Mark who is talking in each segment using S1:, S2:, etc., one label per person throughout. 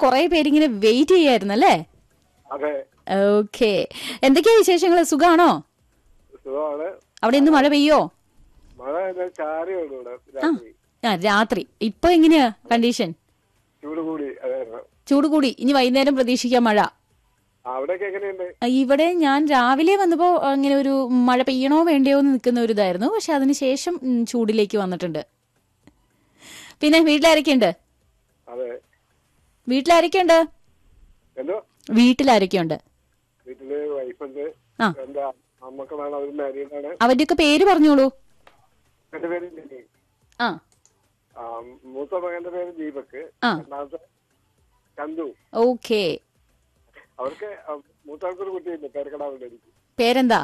S1: കുറെ പേരിങ്ങനെ വെയിറ്റ് ചെയ്യായിരുന്നു അല്ലേ
S2: അതെ
S1: ഓക്കെ എന്തൊക്കെയാ വിശേഷങ്ങൾ സുഖാണോ
S2: സുഖമാണ്
S1: അവിടെ ഇന്ന് മഴ പെയ്യോ
S2: മഴ എന്താ ചാരിയുള്ളൂ ഇവിടെ രാത്രി
S1: ആ രാത്രി ഇപ്പൊ എങ്ങനെയാ കണ്ടീഷൻ
S2: ചൂട് കൂടി അതായിരുന്നു
S1: ചൂട് കൂടി ഇനി വൈകുന്നേരം പ്രതീക്ഷിക്കാം മഴ
S2: അവിടെയൊക്കെ എങ്ങനെയുണ്ട്
S1: ആ, ഇവിടെ ഞാൻ രാവിലെ വന്നപ്പോ അങ്ങനെ ഒരു മഴ പെയ്യണോ വേണ്ടയോ എന്ന് നിൽക്കുന്ന ഒരു ഇതായിരുന്നു പക്ഷെ അതിനുശേഷം ഉം, ചൂടിലേക്ക് വന്നിട്ടുണ്ട് പിന്നെ വീട്ടിലാരൊക്കെയുണ്ട്
S2: അതെ
S1: വീട്ടിലാരൊക്കെയുണ്ട്
S2: എന്തോ
S1: വീട്ടിലാരൊക്കെയുണ്ട്
S2: വീട്ടില് വൈഫുണ്ട്
S1: ആ.
S2: എന്റെ അമ്മക്കളാണ് അവർ മാരീഡാണ്
S1: അവരുടെയൊക്കെ പേര് പറഞ്ഞോളൂ
S2: എന്റെ പേര് ലിനി.
S1: ആ
S2: ആ, മൂത്ത മകന്റെ പേര് ദീപക്
S1: ആ.
S2: രണ്ടാമത്തെ ചന്തു
S1: ഓക്കെ
S2: അവർക്ക് ആ, മൂത്താൾക്കൊരു കുട്ടിയുണ്ട് പേരക്കടാവുണ്ട് എനിക്ക്
S1: പേരെന്താ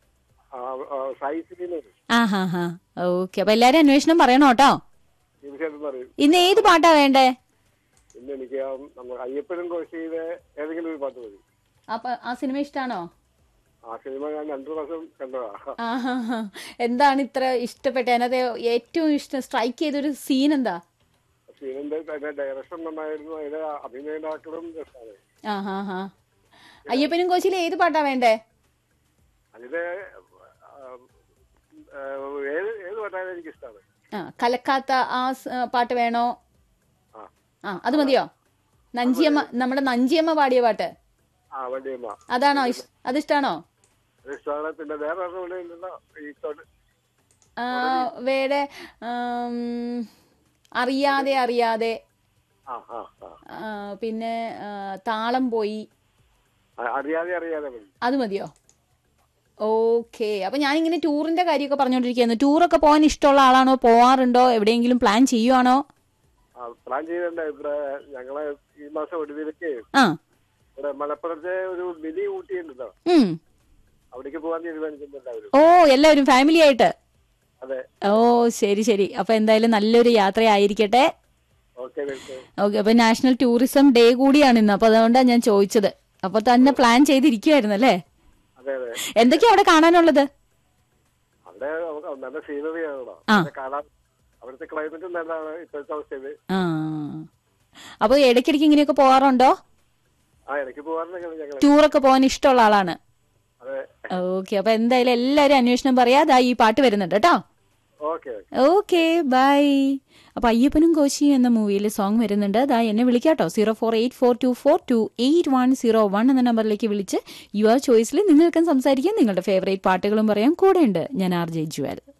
S2: സൈസിന്
S1: ആ ഹാ ഹാ ഓക്കെ അപ്പൊ എല്ലാരും അന്വേഷണം പറയണോ കേട്ടോ
S2: തീർച്ചയായിട്ടും പറയും
S1: ഇന്ന് ഏത് പാട്ടാ വേണ്ടേ
S2: ഇന്ന് എനിക്ക് ആ നമ്മൾ അയ്യപ്പനും കോശിയിലെ ഏതെങ്കിലും ഒരു പാട്ട് മതി
S1: അപ്പൊ ആ സിനിമ ഇഷ്ടാണോ
S2: ആ സിനിമ ഞാൻ രണ്ടു പ്രാവശ്യം കണ്ടതാ
S1: ആ ഹാ ഹാ എന്താണ് ഇത്ര ഇഷ്ടപ്പെട്ടത് അതിനകത്ത് ഏറ്റവും ഇഷ്ടം സ്ട്രൈക്ക് ചെയ്തൊരു സീൻ എന്താ
S2: സീനിന്റെ അതിന്റെ ഡയറക്ഷൻ നന്നായിരുന്നു അതിന്റെ അഭിനയതാക്കളും രസമാണ്
S1: ആ ഹാ ഹാ അയ്യപ്പനും കോശിയിൽ ഏത് പാട്ടാ വേണ്ടേ
S2: അതില് ആ, ആ, ഏത് ഏത് പാട്ടായാലും എനിക്ക് ഇഷ്ടമാണ്
S1: ആ കലക്കാത്ത ആ സ്- ആ, പാട്ട് വേണോ
S2: ആ
S1: ആ അത് മതിയോ നഞ്ചിയമ്മ നമ്മുടെ നഞ്ചിയമ്മ പാടിയ പാട്ട്
S2: ആ വണ്ടിയമ്മ
S1: അതാണോ ഇഷ്- അതിഷ്ടാണോ
S2: അത് ഇഷ്ടമാണ് പിന്നെ വേറെ ഒരെണ്ണം കൂടെ ഉണ്ടല്ലോ ഈ തൊട്
S1: ആ, വേറെ ആം, അറിയാതെ അറിയാതെ
S2: ആ ആ ആ
S1: ആ, പിന്നെ ആ, താളം പോയി
S2: ആ, അറിയാതെ അറിയാതെ മതി
S1: അത് മതിയോ ഓക്കെ അപ്പൊ ഞാനിങ്ങനെ ടൂറിന്റെ കാര്യമൊക്കെ പറഞ്ഞോണ്ടിരിക്കുന്നു ടൂറൊക്കെ പോകാൻ ഇഷ്ടമുള്ള ആളാണോ പോവാറുണ്ടോ എവിടെയെങ്കിലും പ്ലാൻ ചെയ്യുവാണോ
S2: ആ പ്ലാൻ ചെയ്തിട്ടുണ്ട് ഇവിടെ ഞങ്ങളെ ഈ മാസം ഒടുവിലേക്ക്
S1: ആ
S2: ഇവിടെ മലപ്പുറത്തെ ഒരു മിനി ഊട്ടി ഉണ്ടല്ലോ
S1: ഉം
S2: അവിടേക്ക് പോകാൻ തീരുമാനിക്കുന്നുണ്ട് അവര്
S1: ഓ എല്ലാവരും ഫാമിലി ആയിട്ട്
S2: അതെ
S1: ഓ ശരി ശരി അപ്പൊ എന്തായാലും നല്ലൊരു യാത്രയായിരിക്കട്ടെ
S2: ഓക്കെ വെൽക്കം
S1: ഓക്കെ അപ്പൊ നാഷണൽ ടൂറിസം ഡേ കൂടിയാണ് ഇന്ന് അപ്പൊ അതുകൊണ്ടാണ് ഞാൻ ചോദിച്ചത് അപ്പൊ തന്നെ പ്ലാൻ ചെയ്തിരിക്കുവായിരുന്നു അല്ലേ
S2: അതെ അതെ
S1: എന്തൊക്കെയാ അവിടെ കാണാനുള്ളത്
S2: അവിടെ നമുക്ക് നല്ല സീനറി ആണല്ലോ
S1: ആ.
S2: പിന്നെ കാണാൻ അവിടുത്തെ ക്ലൈമറ്റും നല്ലതാണ് ഇപ്പോഴത്തെ അവസ്ഥയില്
S1: ആ അപ്പൊ ഇടയ്ക്കിടയ്ക്ക് ഇങ്ങനെയൊക്കെ പോവാറുണ്ടോ
S2: ആ ഇടയ്ക്ക് പോകാറുണ്ടെങ്കിൽ ഞങ്ങൾ
S1: ടൂറൊക്കെ പോകാൻ ഇഷ്ടമുള്ള ആളാണ്
S2: അതെ
S1: ഓക്കെ അപ്പൊ എന്തായാലും എല്ലാരും അന്വേഷണം പറയാ ദാ ഈ പാട്ട് വരുന്നുണ്ട് കേട്ടോ
S2: ഓക്കെ
S1: ഓക്കെ ബൈ അപ്പൊ അയ്യപ്പനും കോശിയും എന്ന മൂവിയിൽ സോങ് വരുന്നുണ്ട് ദാ എന്നെ വിളിക്കാട്ടോ zero four eight four two four two eight one zero one എന്ന നമ്പറിലേക്ക് വിളിച്ച് യുവർ ചോയ്സിൽ നിങ്ങൾക്കും സംസാരിക്കാം നിങ്ങളുടെ ഫേവറേറ്റ് പാട്ടുകളും പറയാം കൂടെയുണ്ട് ഞാൻ ആർ ജെ ജുവൽ